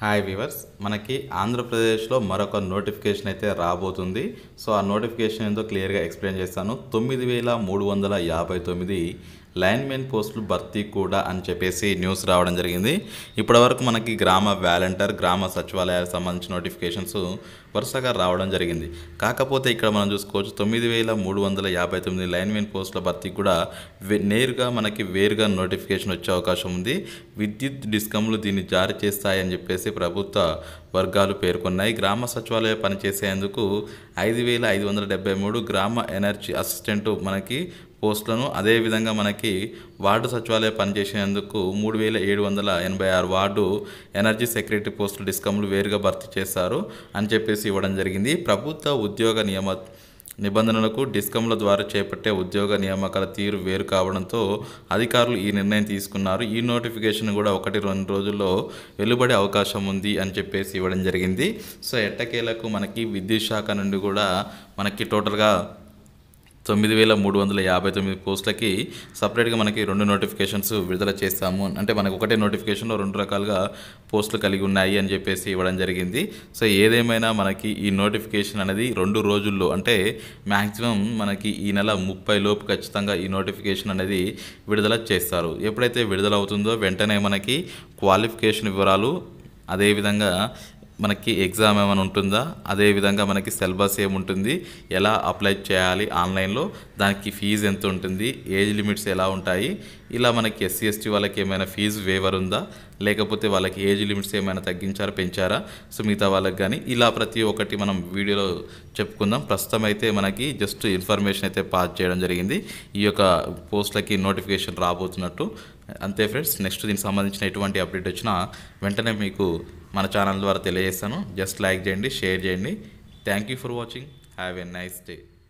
hi viewers మనకి ఆంధ్రప్రదేశ్లో మరొక నోటిఫికేషన్ అయితే రాబోతుంది సో ఆ నోటిఫికేషన్ ఏందో క్లియర్గా ఎక్స్ప్లెయిన్ చేస్తాను తొమ్మిది వేల మూడు వందల యాభై తొమ్మిది లైన్మెన్ పోస్టులు భర్తీ కూడా అని చెప్పేసి న్యూస్ రావడం జరిగింది ఇప్పటివరకు మనకి గ్రామ వాలంటీర్ గ్రామ సచివాలయాలకు సంబంధించిన నోటిఫికేషన్స్ వరుసగా రావడం జరిగింది కాకపోతే ఇక్కడ మనం చూసుకోవచ్చు తొమ్మిది వేల మూడు వందల యాభై తొమ్మిది లైన్మెన్ పోస్టుల భర్తీ కూడా వే- నేరుగా మనకి వేరుగా నోటిఫికేషన్ వచ్చే అవకాశం ఉంది విద్యుత్ డిస్కమ్లు దీన్ని జారీ చేస్తాయని చెప్పేసి ప్రభుత్వ వర్గాలు పేర్కొన్నాయి గ్రామ సచివాలయ పనిచేసేందుకు ఐదు వేల ఐదు వందల డెబ్బై మూడు గ్రామ ఎనర్జీ అసిస్టెంట్ మనకి పోస్టులను అదేవిధంగా మనకి వార్డు సచివాలయ పనిచేసేందుకు మూడు వేల ఏడు వందల ఎనభై ఆరు వార్డు ఎనర్జీ సెక్రటరీ పోస్టులు డిస్కమ్లు వేరుగా భర్తీ చేస్తారు అని చెప్పేసి ఇవ్వడం జరిగింది ప్రభుత్వ ఉద్యోగ నియమ నిబంధనలకు డిస్కంల ద్వారా చేపట్టే ఉద్యోగ నియామకాల తీరు వేరు కావడంతో అధికారులు ఈ నిర్ణయం తీసుకున్నారు ఈ నోటిఫికేషన్ కూడా ఒకటి రెండు రోజుల్లో వెలువడే అవకాశం ఉంది అని చెప్పేసి ఇవ్వడం జరిగింది సో ఎట్టకేలకు మనకి విద్యుత్ శాఖ నుండి కూడా మనకి టోటల్గా తొమ్మిది వేల మూడు వందల యాభై తొమ్మిది పోస్టులకి సపరేట్గా మనకి రెండు నోటిఫికేషన్స్ విడుదల చేస్తాము అంటే మనకు ఒకటే నోటిఫికేషన్లో రెండు రకాలుగా పోస్టులు కలిగి ఉన్నాయి అని చెప్పేసి ఇవ్వడం జరిగింది సో ఏదేమైనా మనకి ఈ నోటిఫికేషన్ అనేది రెండు రోజుల్లో అంటే మ్యాక్సిమం మనకి ఈ నెల ముప్పై లోపు ఖచ్చితంగా ఈ నోటిఫికేషన్ అనేది విడుదల చేస్తారు ఎప్పుడైతే విడుదల అవుతుందో వెంటనే మనకి క్వాలిఫికేషన్ వివరాలు అదేవిధంగా మనకి ఎగ్జామ్ ఏమైనా ఉంటుందా అదేవిధంగా మనకి సిలబస్ ఏముంటుంది ఎలా అప్లై చేయాలి ఆన్లైన్లో దానికి ఫీజు ఎంత ఉంటుంది ఏజ్ లిమిట్స్ ఎలా ఉంటాయి ఇలా మనకి ఎస్సీ ఎస్టీ వాళ్ళకి ఏమైనా ఫీజు వేవర్ ఉందా లేకపోతే వాళ్ళకి ఏజ్ లిమిట్స్ ఏమైనా తగ్గించారా పెంచారా సో మిగతా వాళ్ళకి కానీ ఇలా ప్రతి ఒక్కటి మనం వీడియోలో చెప్పుకుందాం ప్రస్తుతం అయితే మనకి జస్ట్ ఇన్ఫర్మేషన్ అయితే పాస్ చేయడం జరిగింది ఈ యొక్క పోస్టులకి నోటిఫికేషన్ రాబోతున్నట్టు అంతే ఫ్రెండ్స్ నెక్స్ట్ దీనికి సంబంధించిన ఎటువంటి అప్డేట్ వచ్చినా వెంటనే మీకు మన ఛానల్ ద్వారా తెలియజేస్తాను జస్ట్ లైక్ చేయండి షేర్ చేయండి thank you for watching have a nice day